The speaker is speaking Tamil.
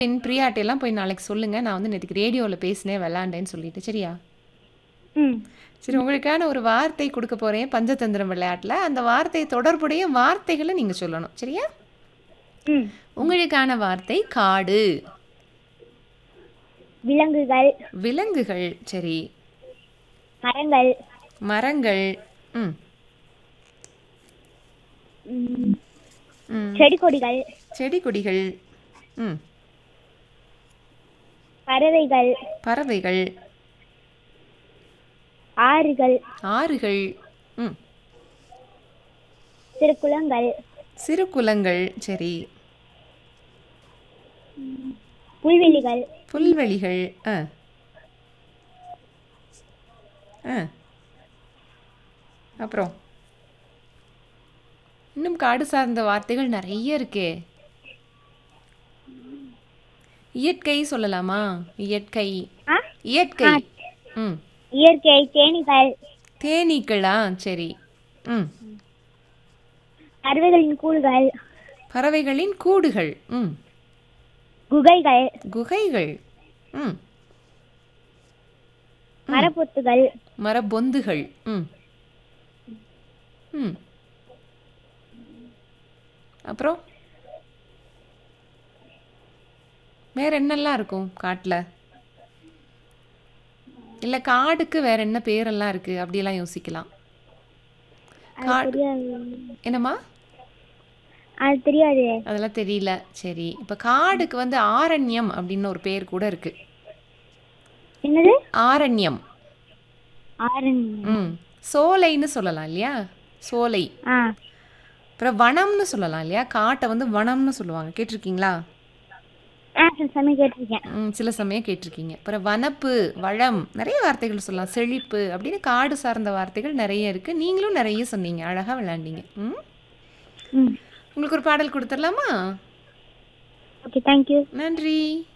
என் பிரியாட்டையெல்லாம் போய் நாளைக்கு சொல்லுங்க நான் வந்து நேற்றுக்கு ரேடியோவில் பேசினேன் விளாண்டேன்னு சொல்லிட்டு சரியா ம் சரி உங்களுக்கான ஒரு வார்த்தை கொடுக்க போறேன் பஞ்சதந்திரம் விளையாட்டில் அந்த வார்த்தை தொடர்புடைய வார்த்தைகளை நீங்க சொல்லணும் சரியா ம் உங்களுக்கான வார்த்தை காடு விலங்குகள் விலங்குகள் சரி மரங்கள் மரங்கள் ம் ம், ம் செடி கொடிகள் செடி கொடிகள் ம் பறவைகள் பறவைகள் ஆறுகள் ஆறுகள் ம் சிறு குளங்கள் சிறு குளங்கள் சரி புல்வெளிகள் புல்வெளிகள் ஆ ஆ அப்புறம் இன்னும் காடு சார்ந்த வார்த்தைகள் நிறைய இருக்கே இயற்கை சொல்லலாமா இயற்கை ஆ இயற்கை ம் இயற்கை தேனீகள் தேனீக்களா சரி ம் பறவைகளின் கூடுகள் பறவைகளின் கூடுகள் ம் குகைகள் குகைகள் ம் மரப்பொத்துகள் மரபொந்துகள் ம் ம் அப்புறம் வேற என்னெல்லாம் இருக்கும் காட்டில் இல்லை காடுக்கு வேற என்ன பேரெல்லாம் இருக்கு அப்படியெல்லாம் யோசிக்கலாம் அது தெரியாது என்னம்மா அது தெரியாது அதெல்லாம் தெரியல சரி இப்போ காடுக்கு வந்து ஆரண்யம் அப்படின்னு ஒரு பேர் கூட இருக்கு என்னது ஆரண்யம் ஆரஞ்சு ம் சோலைன்னு சொல்லலாம் இல்லையா சோலை ஆ அப்புறம் வனம்னு சொல்லலாம் இல்லையா காட்டை வந்து வனம்னு சொல்லுவாங்க கேட்டிருக்கீங்களா ஆ சில சமயம் கேட்டிருக்கேன் ம், சில சமயம் கேட்டிருக்கீங்க அப்புறம் வனப்பு வளம் நிறைய வார்த்தைகள் சொல்லலாம் செழிப்பு அப்படின்னு காடு சார்ந்த வார்த்தைகள் நிறைய இருக்கு நீங்களும் நிறைய சொன்னீங்க அழகா விளையாண்டீங்க ம் ம் உங்களுக்கு ஒரு பாடல் கொடுத்துடலாமா ஓகே தேங்க்யூ நன்றி